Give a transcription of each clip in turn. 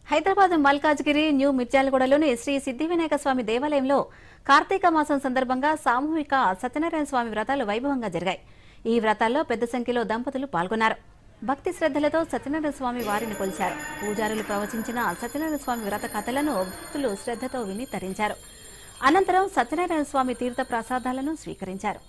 Hyderabad Malkajgiri new మిర్జాలగూడలోని శ్రీ సిద్ధి వినాయక స్వామి దేవాలయంలో కార్తీక మాసం సందర్భంగా సామూహిక సత్యనారాయణ స్వామి వ్రతాలు వైభవంగా జరిగాయి ఈ వ్రతాల్లో పెద్ద సంఖ్యలో దంపతులు పాల్గొన్నారు భక్తి శ్రద్ధలతో సత్యనారాయణ స్వామి వారిని కొలిచారు పూజారులు ప్రవచించిన సత్యనారాయణ స్వామి వ్రత కథలను భక్తులు శ్రద్ధతో విని తరించారు అనంతరం సత్యనారాయణ స్వామి తీర్థ ప్రసాదాలను స్వీకరించారు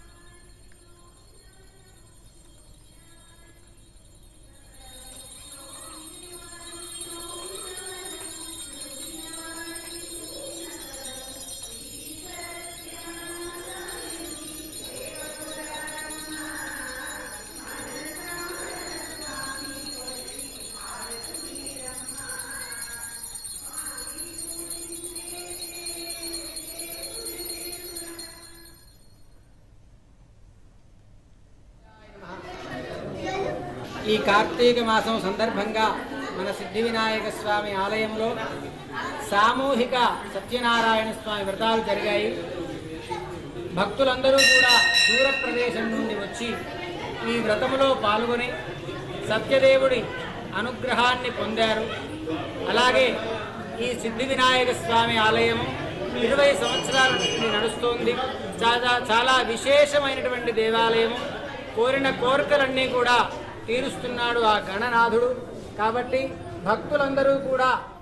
ఈ కార్తీక మాసం సందర్భంగా మన సిద్ధి వినాయక స్వామి ఆలయంలో సామూహిక సత్యనారాయణ స్వామి వ్రతాలు జరిగాయి భక్తులందరూ కూడా దూర ప్రదేశం నుండి వచ్చి ఈ వ్రతములో పాల్గొని సత్యదేవుడి అనుగ్రహాన్ని పొందారు అలాగే ఈ సిద్ధి వినాయక స్వామి ఆలయం ఇరవై సంవత్సరాల నుండి నడుస్తోంది చాలా చాలా విశేషమైనటువంటి దేవాలయము కోరిన కోరికలన్నీ కూడా తీరుస్తున్నాడు ఆ గణనాథుడు కాబట్టి భక్తులందరూ కూడా